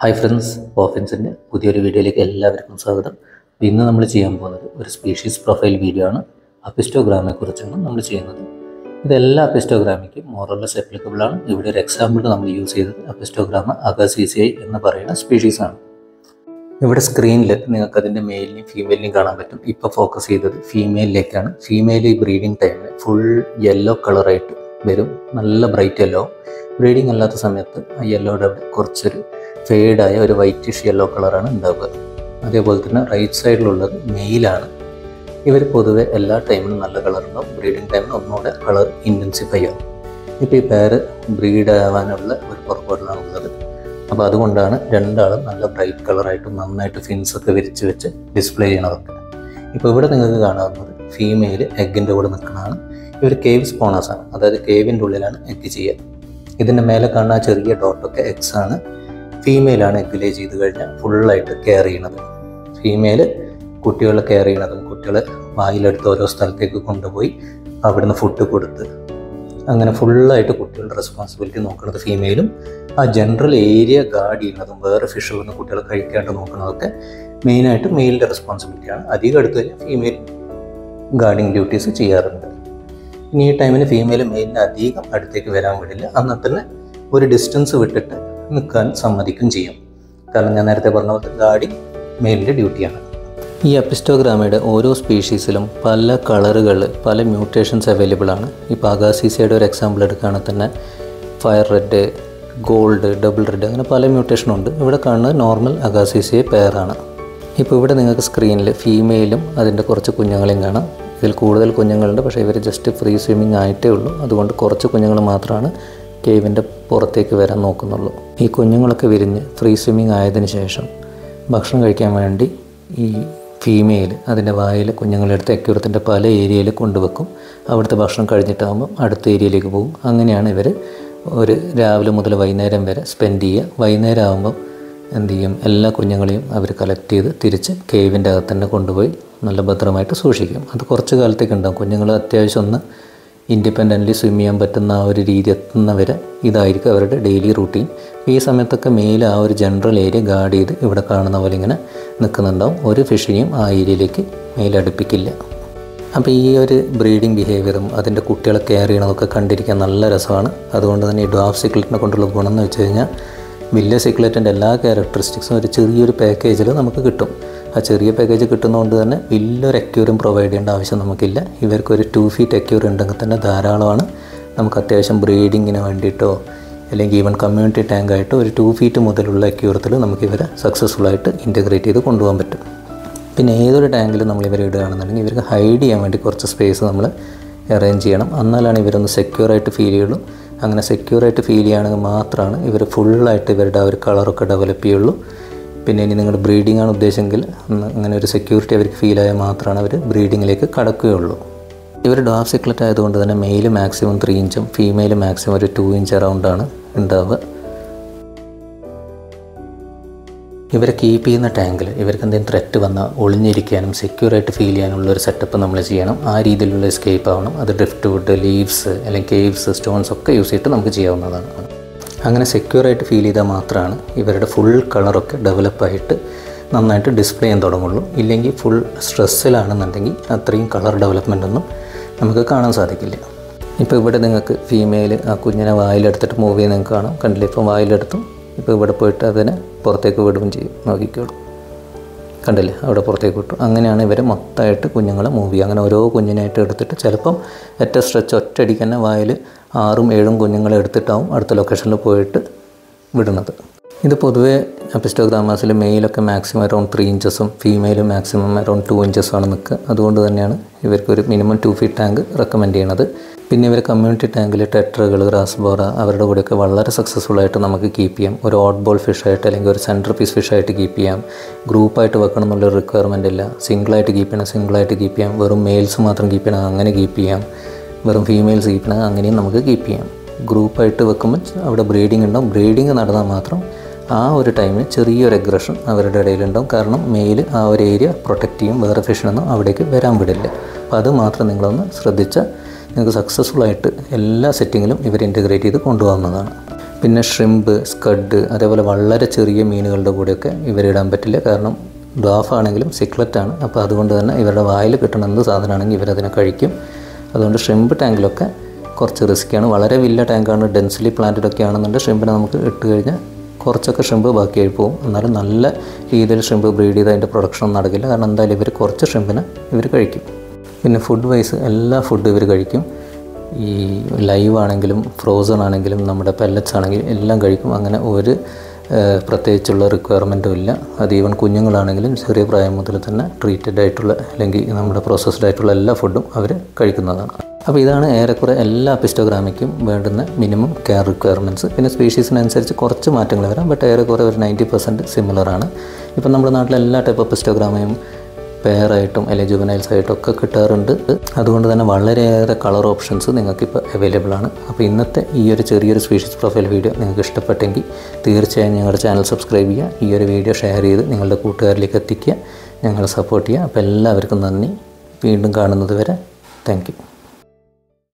hi friends ഓഫൻസിൻ്റെ പുതിയൊരു വീഡിയോയിലേക്ക് എല്ലാവർക്കും സ്വാഗതം അപ്പോൾ ഇന്ന് നമ്മൾ ചെയ്യാൻ പോകുന്നത് ഒരു സ്പീഷീസ് പ്രൊഫൈൽ വീഡിയോ ആണ് അപ്പിസ്റ്റോഗ്രാമിനെ കുറിച്ചാണ് നമ്മൾ ചെയ്യുന്നത് ഇതെല്ലാ അപ്പിസ്റ്റോഗ്രാമിക്കും മോറലെസ് applicable ആണ് ഇവിടെ ഒരു എക്സാമ്പിൾ നമ്മൾ യൂസ് ചെയ്തത് അപ്പിസ്റ്റോഗ്രാമ അഗസീസിയൈ എന്ന് പറയുന്ന സ്പീഷീസ് ആണ് ഇവിടെ സ്ക്രീനിൽ നിങ്ങൾക്ക് അതിൻ്റെ മെയിലിനെയും ഫീമെയിലിനെയും കാണാൻ പറ്റും ഇപ്പോൾ ഫോക്കസ് ചെയ്തത് ഫീമെയിലിലേക്കാണ് ഫീമെയിൽ ഈ ബ്രീഡിംഗ് ടൈമിൽ ഫുൾ യെല്ലോ കളറായിട്ട് വരും നല്ല ബ്രൈറ്റ് യെല്ലോ ബ്രീഡിംഗ് അല്ലാത്ത സമയത്ത് ആ യെല്ലോയുടെ അവിടെ കുറച്ചൊരു ഫെയ്ഡായ ഒരു വൈറ്റിഷ് യെല്ലോ കളറാണ് ഉണ്ടാവുക അതേപോലെ തന്നെ റൈറ്റ് സൈഡിലുള്ളത് മെയിലാണ് ഇവർ പൊതുവെ എല്ലാ ടൈമിലും നല്ല കളർ ഉണ്ടാവും ബ്രീഡിംഗ് ടൈമിൽ ഒന്നുകൂടെ കളർ ഇൻറ്റൻസിഫൈ ആവും ഇപ്പോൾ ഈ പേര് ബ്രീഡ് ആവാനുള്ള ഒരു പുറപ്പാടിലാണ് ഉള്ളത് അപ്പോൾ അതുകൊണ്ടാണ് രണ്ടാളും നല്ല ബ്രൈറ്റ് കളറായിട്ട് നന്നായിട്ട് ഫിൻസ് ഒക്കെ വിരിച്ച് വെച്ച് ഡിസ്പ്ലേ ചെയ്യണതൊക്കെ ഇപ്പോൾ ഇവിടെ നിങ്ങൾക്ക് കാണാവുന്നത് ഫീമെയിൽ എഗ്ഗിൻ്റെ കൂടെ നിൽക്കുന്നതാണ് ഇവർ കേവ് സ്പോണേഴ്സ് ആണ് അതായത് കേവിൻ്റെ ഉള്ളിലാണ് എഗ്ഗ് ചെയ്യുക ഇതിൻ്റെ മേലെ കാണുന്ന ആ ചെറിയ ഡോട്ടൊക്കെ എഗ്സ് ആണ് ഫീമെയിലാണ് എഗ് ലേ ചെയ്ത് കഴിഞ്ഞാൽ ഫുള്ളായിട്ട് കെയർ ചെയ്യണത് ഫീമെയിൽ കുട്ടികളെ കെയർ ചെയ്യണതും കുട്ടികളെ വായിലെടുത്ത് ഓരോ സ്ഥലത്തേക്ക് കൊണ്ടുപോയി അവിടുന്ന് ഫുഡ് കൊടുത്ത് അങ്ങനെ ഫുള്ളായിട്ട് കുട്ടികളുടെ റെസ്പോൺസിബിലിറ്റി നോക്കുന്നത് ഫീമെയിലും ആ ജനറൽ ഏരിയ ഗാർഡ് ചെയ്യുന്നതും വേറെ ഫിഷ് വന്ന് കുട്ടികളെ കഴിക്കാണ്ട് നോക്കുന്നതൊക്കെ മെയിനായിട്ട് മെയിലിൻ്റെ റെസ്പോൺസിബിലിറ്റിയാണ് അധികം എടുത്തു കഴിഞ്ഞാൽ ഫീമെയിൽ ഗാർഡിങ് ഡ്യൂട്ടീസ് ചെയ്യാറുണ്ട് ഇനി ഈ ടൈമിന് ഫീമെയിൽ മെയിലിന് അധികം അടുത്തേക്ക് വരാൻ വിടില്ല എന്നാൽ തന്നെ ഒരു ഡിസ്റ്റൻസ് വിട്ടിട്ട് നിൽക്കാൻ സമ്മതിക്കും ചെയ്യും കാരണം ഞാൻ നേരത്തെ പറഞ്ഞ പോലെ ഗാർഡിങ് മെയിലിൻ്റെ ഡ്യൂട്ടിയാണ് ഈ അപ്പിസ്റ്റോഗ്രാമയുടെ ഓരോ സ്പീഷീസിലും പല കളറുകൾ പല മ്യൂട്ടേഷൻസ് അവൈലബിൾ ആണ് ഇപ്പോൾ അഗാസീസയുടെ ഒരു എക്സാമ്പിൾ എടുക്കുകയാണെങ്കിൽ തന്നെ fire red gold double red അങ്ങനെ പല മ്യൂട്ടേഷനും ഉണ്ട് ഇവിടെ കാണുന്നത് നോർമൽ അഗാസീസിയ പെയറാണ് ഇപ്പോൾ ഇവിടെ നിങ്ങൾക്ക് സ്ക്രീനിൽ ഫീമെയിലും അതിൻ്റെ കുറച്ച് കുഞ്ഞുങ്ങളെയും കാണാം ഇതിൽ കൂടുതൽ കുഞ്ഞുങ്ങളുണ്ട് പക്ഷേ ഇവർ ജസ്റ്റ് ഫ്രീ സ്വിമ്മിങ് ആയിട്ടേ ഉള്ളൂ അതുകൊണ്ട് കുറച്ച് കുഞ്ഞുങ്ങൾ മാത്രമാണ് കേവിൻ്റെ പുറത്തേക്ക് വരാൻ നോക്കുന്നുള്ളൂ ഈ കുഞ്ഞുങ്ങളൊക്കെ വിരിഞ്ഞ് ഫ്രീ സ്വിമ്മിങ് ആയതിനു ശേഷം ഭക്ഷണം കഴിക്കാൻ വേണ്ടി ഈ ഫീമെയിൽ അതിൻ്റെ വായിൽ കുഞ്ഞുങ്ങളെടുത്ത് അക്യൂറത്തിൻ്റെ പല ഏരിയയിൽ കൊണ്ടുവെക്കും അവിടുത്തെ ഭക്ഷണം കഴിഞ്ഞിട്ടാകുമ്പോൾ അടുത്ത ഏരിയയിലേക്ക് പോകും അങ്ങനെയാണ് ഇവർ ഒരു രാവിലെ മുതൽ വൈകുന്നേരം വരെ സ്പെൻഡ് ചെയ്യുക വൈകുന്നേരം ആകുമ്പോൾ എന്ത് ചെയ്യും എല്ലാ കുഞ്ഞുങ്ങളെയും അവർ കളക്ട് ചെയ്ത് തിരിച്ച് കേവിൻ്റെ അകത്ത് തന്നെ കൊണ്ടുപോയി നല്ല ഭദ്രമായിട്ട് സൂക്ഷിക്കും അത് കുറച്ച് കാലത്തേക്ക് ഉണ്ടാകും കുഞ്ഞുങ്ങൾ അത്യാവശ്യം ഒന്ന് ഇൻഡിപെൻഡൻ്റ്ലി സ്വിം ചെയ്യാൻ പറ്റുന്ന ആ ഒരു രീതി എത്തുന്നവരെ ഇതായിരിക്കും അവരുടെ ഡെയിലി റൂട്ടീൻ ഈ സമയത്തൊക്കെ മെയിൽ ആ ഒരു ജനറൽ ഏരിയ ഗാർഡ് ചെയ്ത് ഇവിടെ കാണുന്ന പോലെ ഇങ്ങനെ നിൽക്കുന്നുണ്ടാവും ഒരു ഫിഷിനെയും ആ ഏരിയയിലേക്ക് മെയിൽ അടുപ്പിക്കില്ല അപ്പോൾ ഈ ഒരു ബ്രീഡിംഗ് ബിഹേവിയറും അതിൻ്റെ കുട്ടികളെ കെയർ ചെയ്യണതൊക്കെ കണ്ടിരിക്കാൻ നല്ല രസമാണ് അതുകൊണ്ട് തന്നെ ഈ ഡ്വാഫ് സിക്ലറ്റിനെ കൊണ്ടുള്ള ഗുണം എന്ന് വെച്ച് കഴിഞ്ഞാൽ വലിയ സിക്ലറ്റിൻ്റെ എല്ലാ ക്യാരക്ടറിസ്റ്റിക്സും ഒരു ചെറിയൊരു പാക്കേജിൽ നമുക്ക് കിട്ടും ആ ചെറിയ പാക്കേജ് കിട്ടുന്നതുകൊണ്ട് തന്നെ വലിയൊരു അക്യൂറും പ്രൊവൈഡ് ചെയ്യേണ്ട ആവശ്യം നമുക്കില്ല ഇവർക്കൊരു ടു ഫീറ്റ് അക്യൂർ ഉണ്ടെങ്കിൽ തന്നെ ധാരാളമാണ് നമുക്ക് അത്യാവശ്യം ബ്രീഡിങ്ങിന് വേണ്ടിയിട്ടോ അല്ലെങ്കിൽ ഈവൻ കമ്മ്യൂണിറ്റി ടാങ്കായിട്ടോ ഒരു ടു ഫീറ്റ് മുതലുള്ള അക്യൂറത്തിൽ നമുക്ക് ഇവരെ സക്സസ്ഫുള്ളായിട്ട് ഇൻറ്റഗ്രേറ്റ് ചെയ്ത് കൊണ്ടുപോകാൻ പറ്റും പിന്നെ ഏതൊരു ടാങ്കിലും നമ്മൾ ഇവരെ ഇടുകയാണെന്നുണ്ടെങ്കിൽ ഇവർക്ക് ഹൈഡ് ചെയ്യാൻ വേണ്ടി കുറച്ച് സ്പേസ് നമ്മൾ അറേഞ്ച് ചെയ്യണം എന്നാലാണ് ഇവരൊന്ന് സെക്യൂറായിട്ട് ഫീൽ ചെയ്യുള്ളൂ അങ്ങനെ സെക്യൂറായിട്ട് ഫീൽ ചെയ്യുകയാണെങ്കിൽ മാത്രമാണ് ഇവർ ഫുള്ളായിട്ട് ഇവരുടെ ആ ഒരു കളറൊക്കെ ഡെവലപ്പ് ചെയ്യുള്ളൂ പിന്നെ ഇനി നിങ്ങൾ ബ്രീഡിംഗ് ആണ് ഉദ്ദേശമെങ്കിൽ ഒന്ന് അങ്ങനെ ഒരു സെക്യൂരിറ്റി അവർക്ക് ഫീൽ ആയാൽ മാത്രമാണ് അവർ ബ്രീഡിങ്ങിലേക്ക് കടക്കുകയുള്ളൂ ഇവർ ഡാഫ് സിക്ലറ്റ് ആയതുകൊണ്ട് തന്നെ മെയിൽ മാക്സിമം ത്രീ ഇഞ്ചും ഫീമെയിൽ മാക്സിമം ഒരു ടു ഇഞ്ച് അറൗണ്ടാണ് ഉണ്ടാവുക ഇവരെ കീപ്പ് ചെയ്യുന്ന ടാങ്കിൽ ഇവർക്ക് എന്തെങ്കിലും ത്രെറ്റ് വന്നാൽ ഒളിഞ്ഞിരിക്കാനും സെക്യൂറായിട്ട് ഫീൽ ചെയ്യാനുള്ള ഒരു സെറ്റപ്പ് നമ്മൾ ചെയ്യണം ആ രീതിയിലുള്ള എസ്കേപ്പ് ആവണം അത് ഡ്രിഫ്റ്റ് വുഡ് ലീവ്സ് അല്ലെങ്കിൽ കേവ്സ് സ്റ്റോൺസ് ഒക്കെ യൂസ് ചെയ്തിട്ട് നമുക്ക് ചെയ്യാവുന്നതാണ് അങ്ങനെ സെക്യൂറായിട്ട് ഫീൽ ചെയ്താൽ മാത്രമാണ് ഇവരുടെ ഫുൾ കളറൊക്കെ ഡെവലപ്പായിട്ട് നന്നായിട്ട് ഡിസ്പ്ലേ ചെയ്യാൻ തുടങ്ങുള്ളൂ ഇല്ലെങ്കിൽ ഫുൾ സ്ട്രെസ്സിലാണെന്നുണ്ടെങ്കിൽ അത്രയും കളർ ഡെവലപ്മെൻ്റ് ഒന്നും നമുക്ക് കാണാൻ സാധിക്കില്ല ഇപ്പോൾ ഇവിടെ നിങ്ങൾക്ക് ഫീമെയിൽ ആ കുഞ്ഞിനെ വായിലെടുത്തിട്ട് മൂവ് ചെയ്ത് നിങ്ങൾക്ക് കാണാം കണ്ടില്ലേ ഇപ്പം വായിലെടുത്തും ഇപ്പോൾ ഇവിടെ പോയിട്ട് അതിനെ പുറത്തേക്ക് വിടുകയും ചെയ്യും നോക്കിക്കോളൂ കണ്ടില്ലേ അവിടെ പുറത്തേക്ക് വിട്ടു അങ്ങനെയാണ് ഇവർ മൊത്തമായിട്ട് കുഞ്ഞുങ്ങളെ മൂവ് ചെയ്യുക അങ്ങനെ ഓരോ കുഞ്ഞിനായിട്ട് എടുത്തിട്ട് ചിലപ്പം ഒറ്റ സ്ട്രെച്ച് ഒറ്റയടിക്ക് തന്നെ വായിൽ ആറും ഏഴും കുഞ്ഞുങ്ങളെ എടുത്തിട്ടാവും അടുത്ത ലൊക്കേഷനിൽ പോയിട്ട് വിടുന്നത് ഇത് പൊതുവേ അപ്പിസ്റ്റോഗ്രാമാസിൽ മെയിലൊക്കെ മാക്സിമം അറൗണ്ട് ത്രീ ഇഞ്ചസും ഫീമെയിൽ മാക്സിമം അറൗണ്ട് ടു ഇഞ്ചസുമാണ് നിൽക്കുക അതുകൊണ്ട് തന്നെയാണ് ഇവർക്കൊരു minimum two feet tank recommend ചെയ്യണത് പിന്നെ ഇവർ കമ്മ്യൂണിറ്റി ടാങ്കിൽ ടെട്രകൾ റാസ്ബോറ അവരുടെ കൂടെയൊക്കെ വളരെ സക്സസ്ഫുൾ ആയിട്ട് നമുക്ക് കീപ്പ് ചെയ്യാം ഒരു ഓട്ട് ബോൾ ഫിഷായിട്ട് അല്ലെങ്കിൽ ഒരു സെൻറ്റർ പീസ് ഫിഷായിട്ട് കീപ്പ് ചെയ്യാം ഗ്രൂപ്പായിട്ട് വെക്കണം എന്നുള്ളൊരു റിക്വയർമെൻ്റ് ഇല്ല സിംഗിളായിട്ട് കീപ്പ് ചെയ്യണം സിംഗിളായിട്ട് കീപ്പ് ചെയ്യാം വെറും മെയിൽസ് മാത്രം കീപ്പ് ചെയ്യണം അങ്ങനെ കീപ്പ് ചെയ്യാം വെറും ഫീമെയിൽസ് കീപ്പ് ചെയ്യണം അങ്ങനെയും നമുക്ക് കീപ്പ് ചെയ്യാം ഗ്രൂപ്പായിട്ട് വെക്കുമ്പോൾ അവിടെ ബ്രീഡിംഗ് ഉണ്ടാവും ബ്രീഡിംഗ് നടന്നാൽ മാത്രം ആ ഒരു ടൈമിൽ ചെറിയൊരു അഗ്രഷൻ അവരുടെ ഇടയിലുണ്ടാവും കാരണം മെയിൽ ആ ഒരു ഏരിയ പ്രൊട്ടക്റ്റ് ചെയ്യും വേറെ ഫിഷിനൊന്നും അവിടേക്ക് വരാൻ വിടില്ല അപ്പോൾ അത് മാത്രം നിങ്ങളൊന്ന് ശ്രദ്ധിച്ചാൽ നിങ്ങൾക്ക് സക്സസ്ഫുൾ ആയിട്ട് എല്ലാ സെറ്റിങ്ങിലും ഇവർ ഇൻറ്റഗ്രേറ്റ് ചെയ്ത് കൊണ്ടുപോകുന്നതാണ് പിന്നെ ഷ്രിമ്പ് സ്കഡ് അതേപോലെ വളരെ ചെറിയ മീനുകളുടെ കൂടെയൊക്കെ ഇവരിടാൻ പറ്റില്ല കാരണം ഡ്വാഫ് ആണെങ്കിലും സിക്ലറ്റ് ആണ് അപ്പോൾ അതുകൊണ്ട് തന്നെ ഇവരുടെ വായിൽ കിട്ടുന്ന എന്ത് സാധനമാണെങ്കിൽ ഇവരതിനെ കഴിക്കും അതുകൊണ്ട് ഷ്രിമ്പ് ടാങ്കിലൊക്കെ കുറച്ച് റിസ്ക്കിയാണ് വളരെ വലിയ ടാങ്കാണ് ഡെൻസിലി പ്ലാന്റഡ് ഒക്കെ ആണെന്നുണ്ടെങ്കിൽ ഷ്രിമ്പിനെ നമുക്ക് ഇട്ട് കഴിഞ്ഞാൽ കുറച്ചൊക്കെ ഷ്രിമ്പ് ബാക്കിയായി പോകും എന്നാലും നല്ല രീതിയിൽ ഷ്രിമ്പ് ബ്രീഡ് ചെയ്ത് അതിൻ്റെ പ്രൊഡക്ഷൻ ഒന്നും നടക്കില്ല കാരണം എന്തായാലും ഇവർ കുറച്ച് ഷ്രിമ്പിനെ ഇവർ കഴിക്കും പിന്നെ ഫുഡ് വൈസ് എല്ലാ ഫുഡും ഇവർ കഴിക്കും ഈ ലൈവ് ആണെങ്കിലും ഫ്രോസൺ ആണെങ്കിലും നമ്മുടെ പെല്ലറ്റ്സ് ആണെങ്കിലും എല്ലാം കഴിക്കും അങ്ങനെ ഒരു ഏഹ്, പ്രത്യേകിച്ചുള്ള റിക്വയർമെൻറ്റും ഇല്ല അത് ഈവൻ കുഞ്ഞുങ്ങളാണെങ്കിലും ചെറിയ പ്രായം മുതൽ തന്നെ ട്രീറ്റഡ് ആയിട്ടുള്ള അല്ലെങ്കിൽ നമ്മുടെ പ്രോസസ്ഡ് ആയിട്ടുള്ള എല്ലാ ഫുഡും അവർ കഴിക്കുന്നതാണ് അപ്പോൾ ഇതാണ് ഏറെക്കുറെ എല്ലാ പിസ്റ്റോഗ്രാമിക്കും വേണ്ടുന്ന മിനിമം കെയർ റിക്വയർമെൻറ്റ്സ് പിന്നെ സ്പീഷീസിനനുസരിച്ച് കുറച്ച് മാറ്റങ്ങൾ വരാം ബട്ട് ഏറെക്കുറെ ഒരു നയൻറ്റി പെർസെൻറ്റ് സിമിലർ ആണ് ഇപ്പം നമ്മുടെ നാട്ടിലെ എല്ലാ ടൈപ്പ് ഓഫ് പിസ്റ്റോഗ്രാമയും പെയറായിട്ടും അല്ലെങ്കിൽ ജുവനൈൽസ് ആയിട്ടും ഒക്കെ കിട്ടാറുണ്ട് അതുകൊണ്ട് തന്നെ വളരെയേറെ കളർ ഓപ്ഷൻസ് നിങ്ങൾക്കിപ്പോൾ അവൈലബിൾ ആണ് അപ്പോൾ ഇന്നത്തെ ഈ ഒരു ചെറിയൊരു സ്പീഷീസ് പ്രൊഫൈൽ വീഡിയോ നിങ്ങൾക്ക് ഇഷ്ടപ്പെട്ടെങ്കിൽ തീർച്ചയായും ഞങ്ങളുടെ ചാനൽ സബ്സ്ക്രൈബ് ചെയ്യുക ഈ ഒരു വീഡിയോ ഷെയർ ചെയ്ത് നിങ്ങളുടെ കൂട്ടുകാരിലേക്ക് എത്തിക്കുക ഞങ്ങളെ സപ്പോർട്ട് ചെയ്യുക അപ്പോൾ എല്ലാവർക്കും നന്ദി വീണ്ടും കാണുന്നത് വരെ താങ്ക് യു